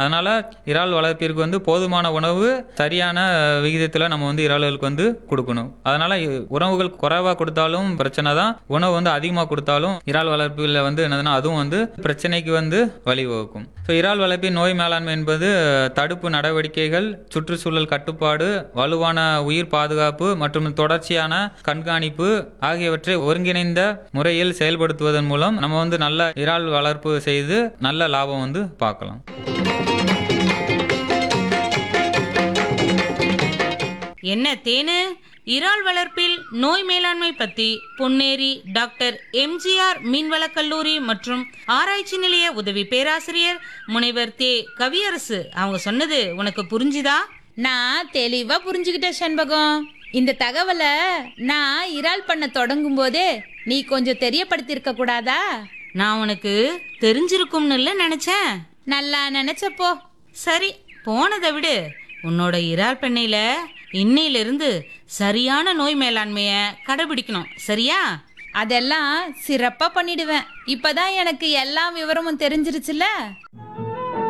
அதனால இறால் வளர்ப்பிற்கு வந்து போதுமான உணவு சரியான விகிதத்தில் நம்ம வந்து இறால்களுக்கு வந்து கொடுக்கணும் அதனால இ- உணவுகள் குறைவா கொடுத்தாலும் பிரச்சனை தான் உணவு வந்து அதிகமாக கொடுத்தாலும் இறால் வளர்ப்பில் வந்து என்னதுன்னா அதுவும் வந்து பிரச்சனைக்கு வந்து வழிவகுக்கும் ஸோ இறால் வளர்ப்பின் நோய் மேலாண்மை என்பது தடுப்பு நடவடிக்கைகள் சுற்றுச்சூழல் கட்டுப்பாடு வலுவான உயிர் பாதுகாப்பு மற்றும் தொடர்ச்சியான கண்காணிப்பு ஆகியவற்றை ஒருங்கிணைந்த முறையில் செயல்படுத்துவதன் மூலம் நம்ம வந்து நல்ல இறால் வளர்ப்பு செய்து நல்ல லாபம் வந்து பார்க்கலாம் என்ன தேனு இறால் வளர்ப்பில் நோய் மேலாண்மை பத்தி பொன்னேரி டாக்டர் எம்ஜிஆர் மீன்வளக் கல்லூரி மற்றும் ஆராய்ச்சி நிலைய உதவி பேராசிரியர் முனைவர் தே கவியரசு அவங்க சொன்னது உனக்கு புரிஞ்சுதா நான் தெளிவா புரிஞ்சுக்கிட்டேன் சண்பகம் இந்த தகவலை நான் இறால் பண்ண தொடங்கும் போதே நீ கொஞ்சம் தெரியப்படுத்தியிருக்க கூடாதா நான் உனக்கு தெரிஞ்சிருக்கும்னு நினைச்சேன் நல்லா நினைச்சப்போ சரி போனதை விடு உன்னோட இறால் பண்ணையில இன்னையிலிருந்து சரியான நோய் மேலாண்மைய கடைபிடிக்கணும் சரியா அதெல்லாம் சிறப்பா பண்ணிடுவேன் இப்பதான் எனக்கு எல்லா விவரமும் தெரிஞ்சிருச்சுல